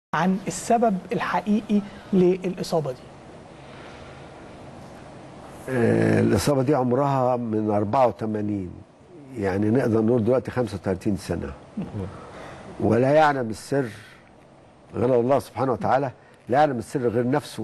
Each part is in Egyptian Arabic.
عن السبب الحقيقي للاصابه دي آه، الإصابة دي عمرها من 84 يعني نقدر نقول دلوقتي 35 سنة ولا يعلم السر غير الله سبحانه وتعالى لا يعلم السر غير نفسه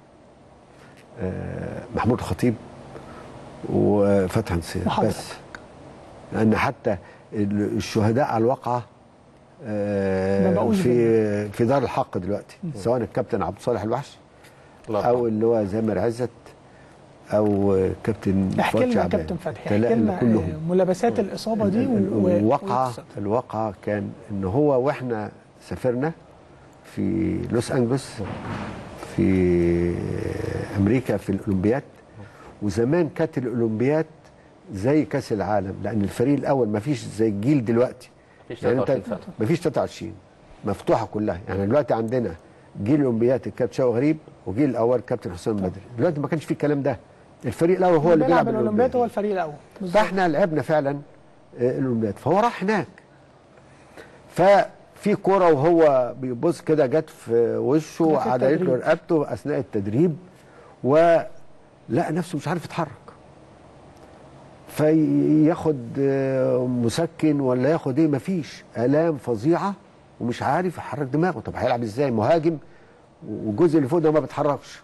آه، محمود الخطيب وفتحي نصير وحضرتك. بس لأن حتى ال- الشهداء على الواقعة آه، ما بقوش في في دار الحق دلوقتي سواء الكابتن عبد الصالح الوحش الله او اللي هو زامر عزت او كابتن احكي فؤاد لنا شعبان. كابتن فتحي تلاقي احكي لنا كلهم آه، ملابسات الاصابه دي و- و- الواقعه والقصة. الواقعه كان ان هو واحنا سافرنا في لوس انجلوس في امريكا في الاولمبياد وزمان كانت الاولمبياد زي كاس العالم لان الفريق الاول ما فيش زي الجيل دلوقتي مفيش يعني انت 23 سنة. ما فيش 23 مفتوحه كلها يعني دلوقتي عندنا جيل الاولمبياد الكابتن شوقي غريب وجيل الاول كابتن حسام بدري دلوقتي ما كانش فيه الكلام ده الفريق الاول هو اللي بيلعب الاولمبياد هو الفريق الاول بالظبط. فاحنا لعبنا فعلا آه، الاولمبياد فهو راح هناك ففي كرة وهو بيبص كده جت في وشه ده في عدلت له التدريب. رقبته اثناء التدريب ولقى نفسه مش عارف يتحرك فياخد آه، مسكن ولا ياخد ايه مفيش الام فظيعه ومش عارف يحرك دماغه طب هيلعب ازاي مهاجم والجزء اللي فوق ده ما بيتحركش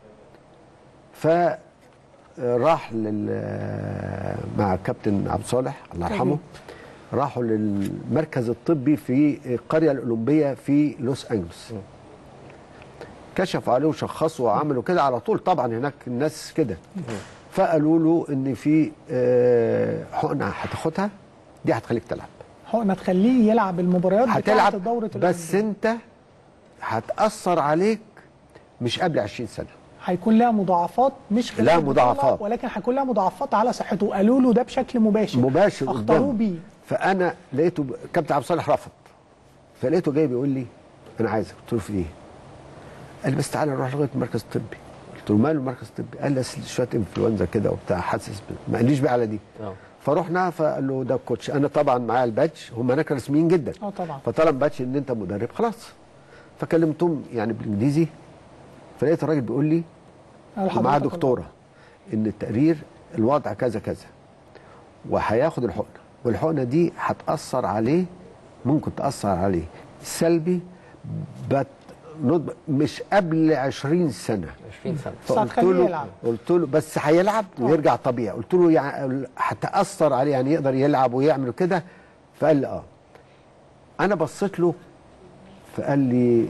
فراح لل مع الكابتن عبد الصالح الله يرحمه راحوا للمركز الطبي في القريه الاولمبيه في لوس انجلوس كشفوا عليه وشخصوا وعملوا كده على طول طبعا هناك الناس كده فقالوا له ان في آه، حقنه هتاخدها دي هتخليك تلعب حقنه تخليه يلعب المباريات بتاعه هتلعب دوره بس انت هتاثر عليك مش قبل 20 سنه هيكون لها مضاعفات مش خلال لها البطولة، مضاعفات. ولكن هيكون لها مضاعفات على صحته وقالوا له ده بشكل مباشر مباشر اختاروه قدامه. بيه فانا لقيته ب... كابتن عبد الصالح رفض فلقيته جاي بيقول لي انا عايزك قلت له في ايه؟ قال لي بس تعالى نروح لغايه المركز الطبي قلت له ماله المركز الطبي؟ قال لي اصل شويه انفلونزا كده وبتاع حاسس ب- ما قاليش بقى على دي اه فرحنا فقال له ده الكوتش انا طبعا معايا البادج هم هناك رسميين جدا اه طبعا فطلب بادج ان انت مدرب خلاص فكلمتهم يعني بالانجليزي فلقيت الراجل بيقول لي قال ومعاه حضرتك دكتوره ان التقرير الوضع كذا كذا وهياخد الحقنه والحقنه دي هتاثر عليه ممكن تاثر عليه سلبي بت نض- مش قبل 20 سنه 20 سنة بس فقلت هتخليه له يلعب. قلت له بس هيلعب ويرجع طبيعي قلت له يعني هتاثر عليه يعني يقدر يلعب ويعمل كده فقال لي اه انا بصيت له فقال لي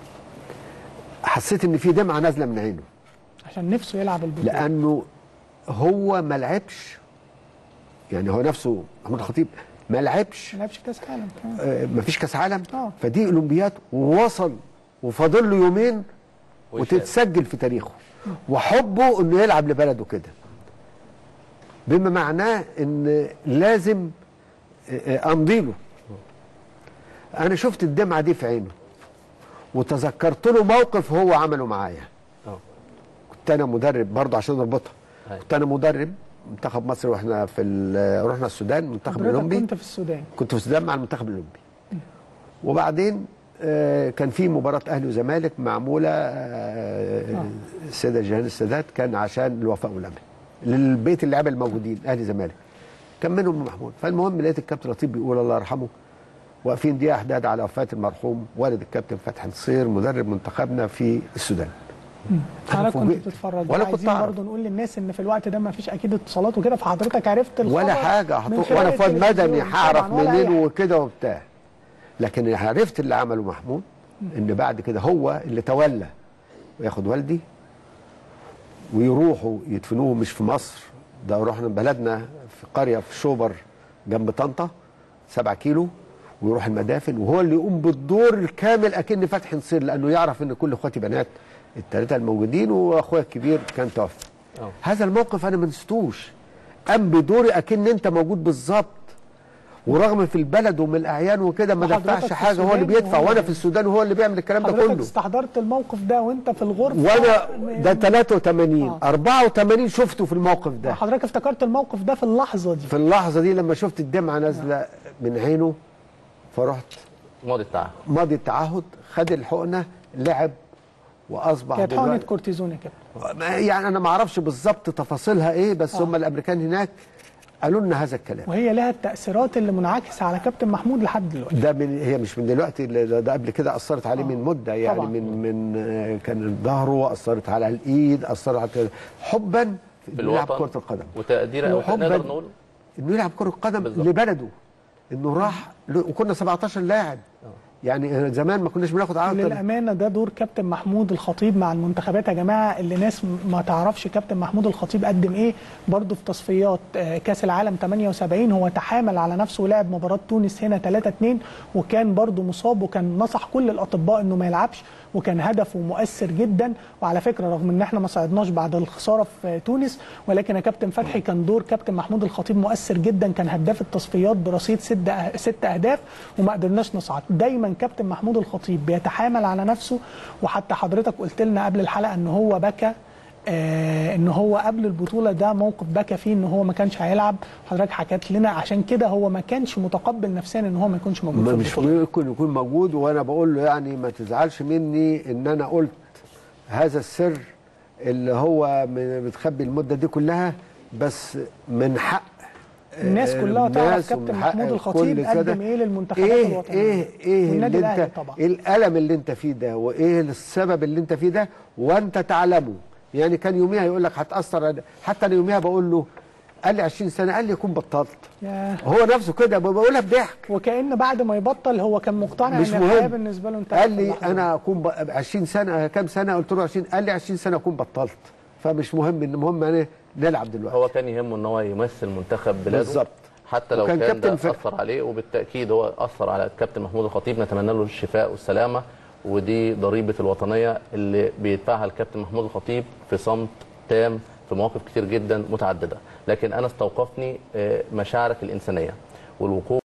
حسيت ان في دمعه نازله من عينه عشان نفسه يلعب البطوله لانه هو ما لعبش يعني هو نفسه محمود الخطيب ما لعبش ما لعبش كاس عالم كمان آه، ما فيش كاس عالم آه. فدي اولمبياد ووصل وفاضل له يومين ويشارك. وتتسجل في تاريخه وحبه انه يلعب لبلده كده بما معناه ان لازم آه، آه، امضي له انا شفت الدمعه دي في عينه وتذكرت له موقف هو عمله معايا اه كنت انا مدرب برضه عشان اربطها أيوة. كنت انا مدرب منتخب مصر واحنا في ال- رحنا السودان المنتخب حضرتك الاولمبي كنت في السودان كنت في السودان مع المنتخب الاولمبي وبعدين آه، كان في مباراه اهلي وزمالك معموله آه، السيده جيهان السادات كان عشان الوفاء والامل للبيت اللعيبه الموجودين اهلي زمالك كان منهم محمود فالمهم لقيت الكابتن لطيف بيقول الله يرحمه واقفين دقيقه احداد على وفاه المرحوم والد الكابتن فتحي نصير مدرب منتخبنا في السودان حضرتك كنت فوجئت. بتتفرج ولا عايزين كنت أعرف. برضه نقول للناس ان في الوقت ده ما فيش اكيد اتصالات وكده فحضرتك عرفت الخبر ولا حاجه من هحط- خلال ولا فؤاد التلفزيون. مدني هعرف طبعاً، ولا أي منين حاجة. وكده وبتاع لكن عرفت اللي عمله محمود ان بعد كده هو اللي تولى وياخد والدي ويروحوا يدفنوه مش في مصر ده رحنا بلدنا في قريه في شوبر جنب طنطا سبعة كيلو ويروح المدافن وهو اللي يقوم بالدور الكامل اكن فتحي نصير لانه يعرف ان كل اخواتي بنات الثلاثه الموجودين واخويا الكبير كان توفى اه هذا الموقف انا ما نسيتوش قام بدوري اكن انت موجود بالظبط ورغم في البلد ومن الاعيان وكده ما وحضرتك دفعش في حاجه هو اللي السودان بيدفع وهو- وانا في السودان وهو اللي بيعمل الكلام ده حضرتك كله استحضرت الموقف ده وانت في الغرفه وانا ده 83 آه. 84 شفته في الموقف ده حضرتك افتكرت الموقف ده في اللحظه دي في اللحظه دي لما شفت الدمعه نازله من عينه فرحت ماضي التعهد ماضي التعهد خد الحقنه لعب واصبح كانت حقنه دلوقتي كورتيزون يا كابتن يعني انا ما اعرفش بالظبط تفاصيلها ايه بس آه. هم الامريكان هناك قالوا لنا هذا الكلام وهي لها التاثيرات اللي منعكسه على كابتن محمود لحد دلوقتي ده من هي مش من دلوقتي ده ده قبل كده اثرت عليه من مده يعني طبعاً. من من آه، كان ظهره اثرت على الايد اثرت على كده. حبا في إنه يلعب بالوطن كره القدم وتقدير او وحباً نقدر نقول انه يلعب كره قدم بالظبط. لبلده انه راح ل- وكنا 17 لاعب يعني زمان ما كناش بناخد عقد للامانه ده دور كابتن محمود الخطيب مع المنتخبات يا جماعه اللي ناس ما تعرفش كابتن محمود الخطيب قدم ايه برضه في تصفيات آه، كاس العالم 78 هو تحامل على نفسه ولعب مباراه تونس هنا 3 2 وكان برضه مصاب وكان نصح كل الاطباء انه ما يلعبش وكان هدفه مؤثر جدا وعلى فكره رغم ان احنا ما صعدناش بعد الخساره في تونس ولكن يا كابتن فتحي كان دور كابتن محمود الخطيب مؤثر جدا كان هداف التصفيات برصيد ست ست اهداف وما قدرناش نصعد دايما كابتن محمود الخطيب بيتحامل على نفسه وحتى حضرتك قلت لنا قبل الحلقه ان هو بكى آه ان هو قبل البطوله ده موقف بكى فيه ان هو ما كانش هيلعب حضرتك حكيت لنا عشان كده هو ما كانش متقبل نفسيا ان هو ما يكونش موجود ما في مش البطوله ممكن يكون موجود وانا بقول له يعني ما تزعلش مني ان انا قلت هذا السر اللي هو من- بتخبي المده دي كلها بس من حق الناس كلها تعرف الناس كابتن ومن حق محمود الخطيب كل سادة. قدم ايه للمنتخبات ايه الوطنيه ايه ايه والنادي اللي الاهلي انت طبعا ايه الالم اللي انت فيه ده وايه السبب اللي انت فيه ده وانت تعلمه يعني كان يوميها يقول لك هتاثر على- حتى انا يوميها بقول له قال لي 20 سنه قال لي يكون بطلت ياه. هو نفسه كده بقولها بضحك وكأن بعد ما يبطل هو كان مقتنع مش ان الحياه مهم بالنسبه له انتهت قال لي اللحظة. انا اكون ب- 20 سنه كام سنه قلت له 20 قال لي 20 سنه اكون بطلت فمش مهم ان المهم انا نلعب دلوقتي هو كان يهمه ان هو يمثل منتخب بلاده بالظبط. حتى لو وكان كان, كابتن ده فرق. اثر عليه وبالتاكيد هو اثر على الكابتن محمود الخطيب نتمنى له الشفاء والسلامه ودي ضريبه الوطنيه اللي بيدفعها الكابتن محمود الخطيب في صمت تام في مواقف كتير جدا متعدده لكن انا استوقفني آه، مشاعرك الانسانيه والوقوف